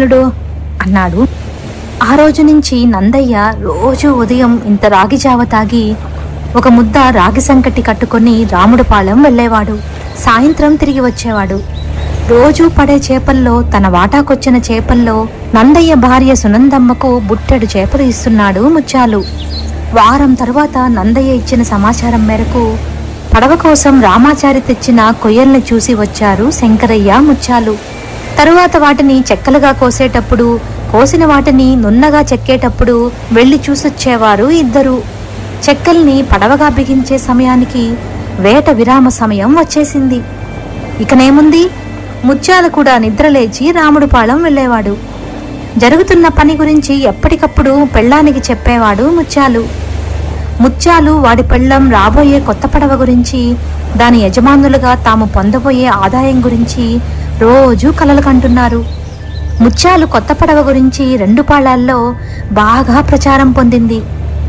అల్లుడు అన్నాడు ఆ రోజు నుంచి నందయ్య రోజు ఉదయం ఇంత రాగి జావ తాగి ఒక ముద్ద రాగి సంకటి కట్టుకొని రాముడుపాలెం వెళ్ళేవాడు సాయంత్రం తిరిగి వచ్చేవాడు రోజూ పడే చేపల్లో తన వాటాకొచ్చిన చేపల్లో నందయ్య భార్య సునందమ్మకు బుట్టెడు చేపలు ఇస్తున్నాడు ముత్యాలు వారం తరువాత నందయ్య ఇచ్చిన సమాచారం మేరకు పడవ కోసం రామాచారి తెచ్చిన కొయ్యల్ని చూసి వచ్చారు శంకరయ్య ముత్యాలు తరువాత వాటిని చెక్కలుగా కోసేటప్పుడు కోసిన వాటిని నున్నగా చెక్కేటప్పుడు వెళ్లి చూసొచ్చేవారు ఇద్దరు చెక్కల్ని పడవగా బిగించే సమయానికి వేట విరామ సమయం వచ్చేసింది ఇకనేముంది ముత్యాలు కూడా నిద్రలేచి రాముడుపాళెం వెళ్ళేవాడు జరుగుతున్న పని గురించి ఎప్పటికప్పుడు పెళ్ళానికి చెప్పేవాడు ముత్యాలు ముత్యాలు వాడి పెళ్ళం రాబోయే కొత్త పడవ గురించి దాని యజమానులుగా తాము పొందబోయే ఆదాయం గురించి రోజూ కలలు కంటున్నారు ముత్యాలు కొత్త పడవ గురించి రెండు పాళాల్లో బాగా ప్రచారం పొందింది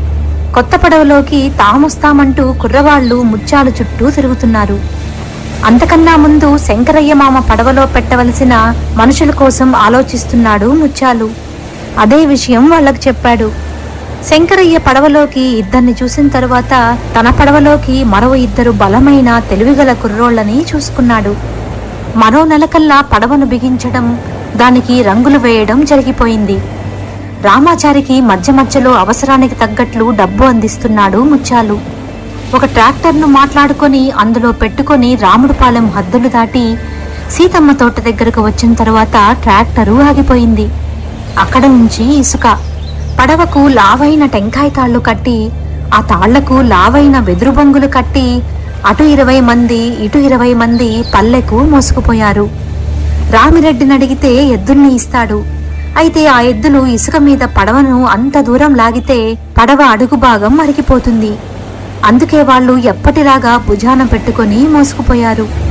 కొత్త పడవలోకి తామొస్తామంటూ కుర్రవాళ్ళు ముత్యాలు చుట్టూ తిరుగుతున్నారు అంతకన్నా ముందు శంకరయ్య మామ పడవలో పెట్టవలసిన మనుషుల కోసం ఆలోచిస్తున్నాడు ముత్యాలు అదే విషయం వాళ్ళకు చెప్పాడు శంకరయ్య పడవలోకి ఇద్దరిని చూసిన తరువాత తన పడవలోకి మరో ఇద్దరు బలమైన తెలివిగల కుర్రోళ్ళని చూసుకున్నాడు మరో నెలకల్లా పడవను బిగించడం దానికి రంగులు వేయడం జరిగిపోయింది రామాచారికి మధ్య మధ్యలో అవసరానికి తగ్గట్లు డబ్బు అందిస్తున్నాడు ముత్యాలు ఒక ట్రాక్టర్ను మాట్లాడుకొని అందులో పెట్టుకొని రాముడుపాలెం హద్దులు దాటి సీతమ్మ తోట దగ్గరకు వచ్చిన తర్వాత ట్రాక్టరు ఆగిపోయింది అక్కడ నుంచి ఇసుక పడవకు లావైన టెంకాయ తాళ్లు కట్టి ఆ తాళ్లకు లావైన వెదురు బొంగులు కట్టి అటు ఇరవై మంది ఇటు ఇరవై మంది పల్లెకు మోసుకుపోయారు రామిరెడ్డిని అడిగితే ఎద్దుల్ని ఇస్తాడు అయితే ఆ ఎద్దులు ఇసుక మీద పడవను అంత దూరం లాగితే పడవ అడుగు భాగం మరిగిపోతుంది అందుకే వాళ్ళు ఎప్పటిలాగా భుజాన పెట్టుకొని మోసుకుపోయారు